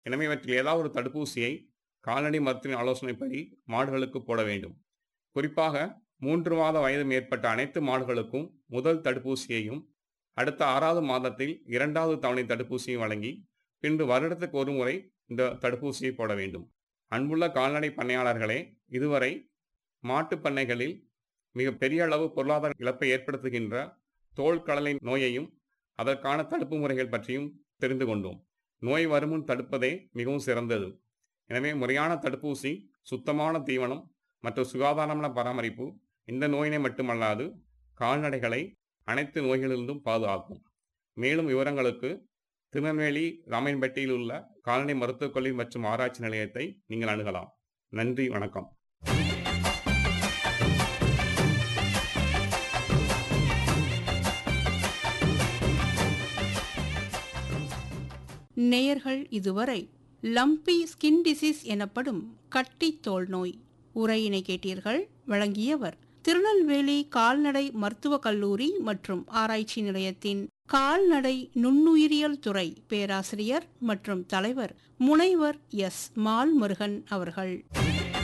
எனவே இவற்றில் ஏதாவது ஒரு தடுப்பூசியை கால்நடை மருத்துவரின் ஆலோசனைப்படி மாடுகளுக்கு போட வேண்டும் குறிப்பாக மூன்று மாத வயது மேற்பட்ட அனைத்து மாடுகளுக்கும் முதல் தடுப்பூசியையும் அடுத்த ஆறாவது மாதத்தில் இரண்டாவது தவணை தடுப்பூசியும் வழங்கி பின்பு வருடத்துக்கு ஒரு முறை இந்த தடுப்பூசியை போட வேண்டும் அன்புள்ள கால்நடை பண்ணையாளர்களே இதுவரை மாட்டுப் பண்ணைகளில் மிக பெரிய அளவு பொருளாதார இழப்பை ஏற்படுத்துகின்ற தோல் கடலை நோயையும் அதற்கான தடுப்பு முறைகள் பற்றியும் தெரிந்து கொண்டோம் நோய் வருமுன் தடுப்பதே மிகவும் சிறந்தது எனவே முறையான தடுப்பூசி சுத்தமான தீவனம் மற்றும் சுகாதாரமான பராமரிப்பு இந்த நோயினை மட்டுமல்லாது கால்நடைகளை அனைத்து நோய்களிலிருந்தும் பாதுகாக்கும் மேலும் விவரங்களுக்கு திருநெல்வேலி ராமையன்பட்டியில் உள்ள கால்நடை மருத்துவக் கல்லூரி மற்றும் ஆராய்ச்சி நிலையத்தை நீங்கள் அணுகலாம் நன்றி வணக்கம் நேயர்கள் இதுவரை லம்பி ஸ்கின் டிசீஸ் எனப்படும் கட்டி தோல் நோய் உரையினை கேட்டீர்கள் வழங்கியவர் திருநெல்வேலி கால்நடை மருத்துவக் கல்லூரி மற்றும் ஆராய்ச்சி நிலையத்தின் கால்நடை நுண்ணுயிரியல் துறை பேராசிரியர் மற்றும் தலைவர் முனைவர் எஸ் மால்முருகன் அவர்கள்